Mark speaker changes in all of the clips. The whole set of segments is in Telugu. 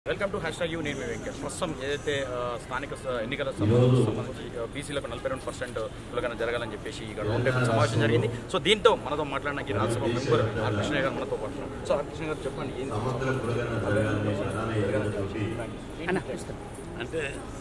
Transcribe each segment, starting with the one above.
Speaker 1: వెల్కమ్ టు హ్యాష్ యూ నేను మీ వెంకట్ ప్రస్తుతం ఏదైతే ఆ, స్థానిక స- ఎన్నికల సంబంధించి సంబంధించి బీసీలకు నలభై రెండు పర్సెంట్ కులగన జరగాలని చెప్పేసి ఇక్కడ రౌండ్ టేబుల్ సమావేశం జరిగింది సో దీంతో మనతో మాట్లాడడానికి రాజ్యసభ మెంబర్ ఆర్ కృష్ణ గారు మనతో పాటు ఉన్నారు. సో ఆర్ కృష్ణ గారు చెప్పండి ఏంది అన్న,
Speaker 2: అంటే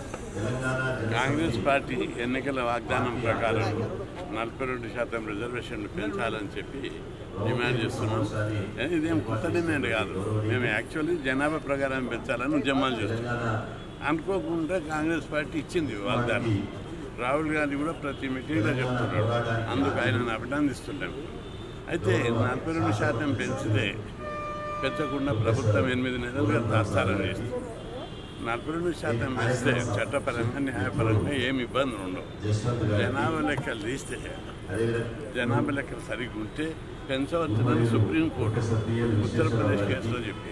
Speaker 2: కాంగ్రెస్ పార్టీ ఎన్నికల వాగ్దానం ప్రకారం నలభై రెండు శాతం రిజర్వేషన్లు పెంచాలని చెప్పి డిమాండ్ చేస్తున్నాం ఏ, ఇదేం కొత్త డిమాండ్ కాదు మేము యాక్చువల్లీ జనాభా ప్రకారం పెంచాలని ఉద్యమాలు చేస్తున్నాం అనుకోకుండా కాంగ్రెస్ పార్టీ ఇచ్చింది వాగ్దానం రాహుల్ గాంధీ కూడా ప్రతి మీటింగ్లో చెప్తున్నాడు అందుకు ఆయనను అభినందిస్తున్నాం అయితే నలభై రెండు శాతం పెంచితే పెంచకుండా ప్రభుత్వం ఎనిమిది నెలలుగా తాత్సారం చేస్తుంది నలభై రెండు శాతం వేస్తే చట్టపరంగా న్యాయపరంగా ఏమి ఇబ్బందులు ఉండవు జనాభా లెక్కలు తీస్తే జనాభా లెక్కలు సరిగ్గా ఉంటే పెంచవచ్చునని సుప్రీంకోర్టు ఉత్తరప్రదేశ్ కేసులో చెప్పింది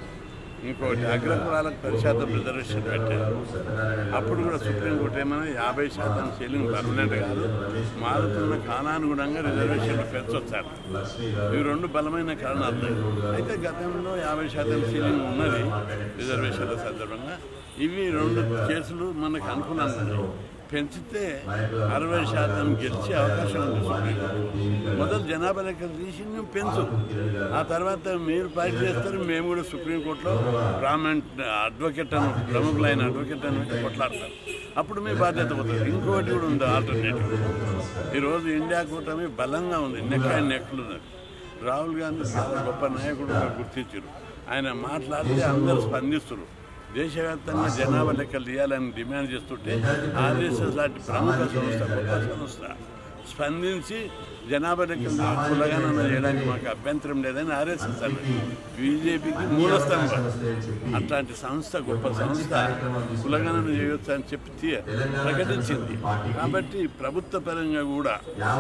Speaker 2: ఇంకోటి అగ్రకులాలకు పది శాతం రిజర్వేషన్ పెట్టారు అప్పుడు కూడా సుప్రీంకోర్టు ఏమైనా యాభై శాతం సీలింగ్ పర్మనెంట్ కాదు మారుతున్న కాలానుగుణంగా రిజర్వేషన్లు పెంచొచ్చారు ఇవి రెండు బలమైన కారణాలు అయితే గతంలో యాభై శాతం సీలింగ్ ఉన్నది రిజర్వేషన్ల సందర్భంగా ఇవి రెండు కేసులు మనకు అనుకూలంగా ఉన్నాయి పెంచితే అరవై శాతం గెలిచే అవకాశం ఉంది సుప్రీంకోర్టు మొదలు జనాభా లెక్కలు తీసి మేము పెంచు ఆ తర్వాత మీరు ఫైట్ చేస్తారు మేము కూడా సుప్రీంకోర్టులో ప్రామెంట్ అడ్వకేట్ అని ప్రముఖులైన అడ్వకేట్ అని పెట్టి కొట్లాడతారు అప్పుడు మీ బాధ్యత పోతుంది ఇంకోటి కూడా ఉంది ఆల్టర్నేటివ్ ఈరోజు ఇండియా కూటమి బలంగా ఉంది నెక్ అండ్ నెక్లు ఉన్నది రాహుల్ గాంధీ చాలా గొప్ప నాయకుడుగా గుర్తించారు ఆయన మాట్లాడితే అందరూ స్పందిస్తున్నారు దేశవ్యాప్తంగా జనాభా లెక్కలు తీయాలని డిమాండ్ చేస్తుంటే ఆర్ఎస్ఎస్ లాంటి ప్రముఖ సంస్థ గొప్ప సంస్థ స్పందించి జనాభా లెక్కలు కులగణన చేయడానికి మాకు అభ్యంతరం లేదని ఆర్ఎస్ఎస్ అన్నది బీజేపీకి మూలస్తంభం అట్లాంటి సంస్థ గొప్ప సంస్థ కులగణన చేయొచ్చు అని చెప్పి తీ- ప్రకటించింది కాబట్టి ప్రభుత్వ పరంగా కూడా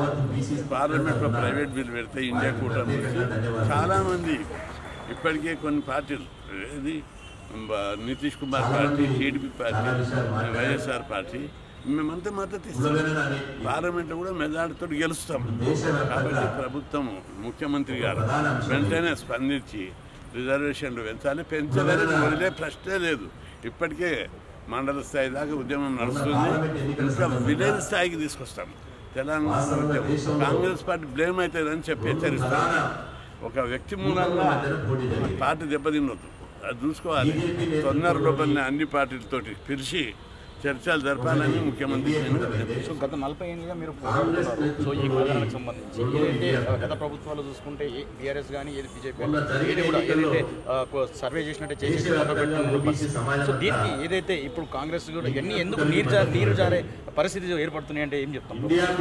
Speaker 2: పార్లమెంట్లో ప్రైవేట్ బిల్ పెడితే ఇండియా కూటమి నుంచి చాలామంది ఇప్పటికే కొన్ని పార్టీలు ఏది బ- Nitish Kumar party TDP party YSR party మేమంతా మద్దతు ఇస్తాం పార్లమెంట్లో కూడా మెజార్టీతో గెలుస్తాం కాబట్టి ప్రభుత్వం ముఖ్యమంత్రి గారు వెంటనే స్పందించి రిజర్వేషన్లు పెంచాలి పెంచలేదని వదిలే ప్రశ్నే లేదు ఇప్పటికే మండల స్థాయి దాకా ఉద్యమం నడుస్తుంది ఇంకా విలేజ్ స్థాయికి తీసుకొస్తాం తెలంగాణ ఉద్యమం కాంగ్రెస్ పార్టీ బ్లేమ్ అవుతుందని చెప్పి హెచ్చరిస్తాం ఒక వ్యక్తి మూలంగా పార్టీ దెబ్బతిన్నొద్దు అది చూసుకోవాలి తొందర లోపలనే అన్ని పార్టీలతోటి పిలిచి చర్చలు జరపాలని ముఖ్యమంత్రి నేను
Speaker 1: సో గత నలభై ఏళ్ళుగా మీరు పోరాడుతున్నారు సో ఈ కులగణకు సంబంధించి ఏదైతే ఆ, గత ప్రభుత్వాలు చూసుకుంటే ఏ బీఆర్ఎస్ కానీ ఏది బీజేపీ కానీ ఏది కూడా ఏదైతే ఆ, కొ- సర్వే చేసినట్టే చేసేసి మొదలుపెట్టుకున్న పరిస్థితి. సో దీనికి ఏదైతే ఇప్పుడు కాంగ్రెస్ కూడా ఇవన్నీ ఎందుకు నీరు జా నీరు జారే పరిస్థితి ఏర్పడుతున్నాయి అంటే ఏం చెప్తాం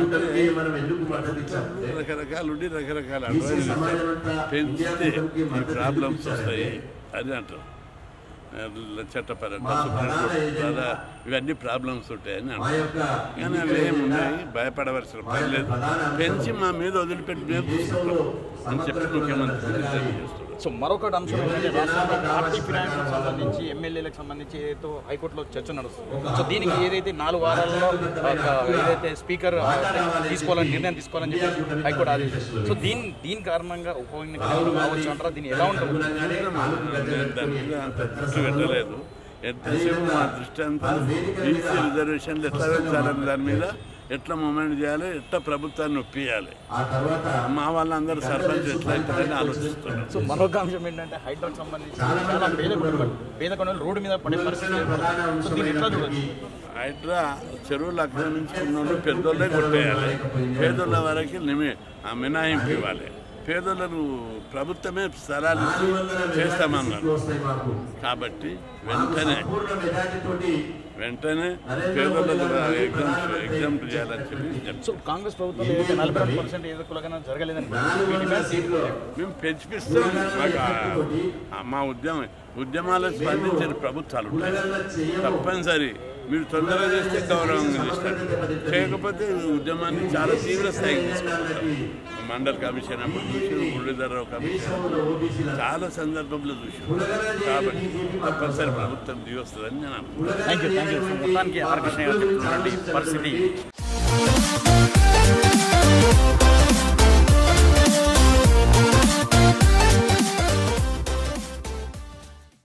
Speaker 2: రకరకాలు ఉండి రకరకాల అడ్వైజులు ఇస్తారు. పెంచితే ఈ ప్రాబ్లమ్స్ వస్తాయి అని అంటారు చట్టపరంగా సుప్రీంకోర్టు ద్వారా ఇవన్నీ ప్రాబ్లమ్స్ ఉంటాయని అంటారు కానీ అవి ఏమి ఉన్నాయి భయపడవలసిన పని లేదు పెంచి మా మీద వదిలిపెట్టి మేము చూస్తున్నాం అని చెప్పి ముఖ్యమంత్రి తెలియజేస్తున్నారు
Speaker 1: సో మరొకటి అంశం ఏంటంటే రాష్ట్రంలో పార్టీ ఫినాన్స్కి సంబంధించి ఎమ్మెల్యేలకు సంబంధించి ఏదైతే హైకోర్టులో చర్చ నడుస్తుంది సో దీనికి ఏదైతే నాలుగు వారాల్లో ఒక ఏదైతే స్పీకర్ తీసుకోవాలని నిర్ణయం తీసుకోవాలని చెప్పి హైకోర్టు ఆదేశించింది సో దీని దీని కారణంగా ఉప ఎన్నికలు కావచ్చు అంటారా దీన్ని ఎలా ఉంటుంది
Speaker 2: దాని మీద అంత దృష్టి పెట్టలేదు ఎంతసేపు మా దృష్టి అంతా బీసీ రిజర్వేషన్లు ఎట్లా పెంచాలని దాని మీద ఎట్లా మూమెంట్ చేయాలి ఎట్లా ప్రభుత్వాన్ని ఒప్పియాలి మా వాళ్ళందరూ సర్పంచ్ ఎట్లా అవుతారని ఆలోచిస్తున్నారు
Speaker 1: సో మరొక అంశం ఏంటంటే హైడ్రాకి సంబంధించి చాలా పేద కుటుంబాలు పేద కొనుగోలు రోడ్డు మీద పడే పరిస్థితి ఏర్పడుతుంది. సో దీన్ని ఎట్లా చూడొచ్చు
Speaker 2: హైడ్రా చెరువులు అక్కడ నుంచి ఉన్నోళ్ళు పెద్దోళ్ళే కొట్టేయాలి పేదోళ్ళ వరకు నిమి ఆ మినాయింపు ఇవ్వాలి పేదోళ్ళను ప్రభుత్వమే స్థలాలు ఇచ్చి చేస్తామన్నారు కాబట్టి వెంటనే వెంటనే పేదోళ్ళకు ఎగ్జామ్ ఎగ్జామ్ చేయాలని చెప్పి చెప్తాం
Speaker 1: సో కాంగ్రెస్ ప్రభుత్వం ఏదైతే నలభై రెండు పర్సెంట్ ఏదో కులగన జరగలేదని మీ డిమాండ్స్ ఏంటి?
Speaker 2: మేము పెంచిపిస్తాం మాకు ఆ- మా ఉద్యమం ఉద్యమాలకు స్పందించిన ప్రభుత్వాలు ఉంటాయి తప్పనిసరి మీరు తొందరగా చేస్తే గౌరవంగా చేస్తారు చేయకపోతే ఉద్యమాన్ని చాలా తీవ్ర స్థాయికి తీసుకుంటారు మండల్ కమిషన్ అప్పుడు చూసి మురళీధరరావు కమిషన్ అప్పుడు చాలా సందర్భంలో చూసి కాబట్టి తప్పనిసరి ప్రభుత్వం దిగొస్తుందని నేను అనుకుంటున్నాను
Speaker 1: థ్యాంక్ యూ థ్యాంక్ యూ మొత్తానికి ఆర్ కృష్ణ గారు చెప్తున్నటువంటి పరిస్థితి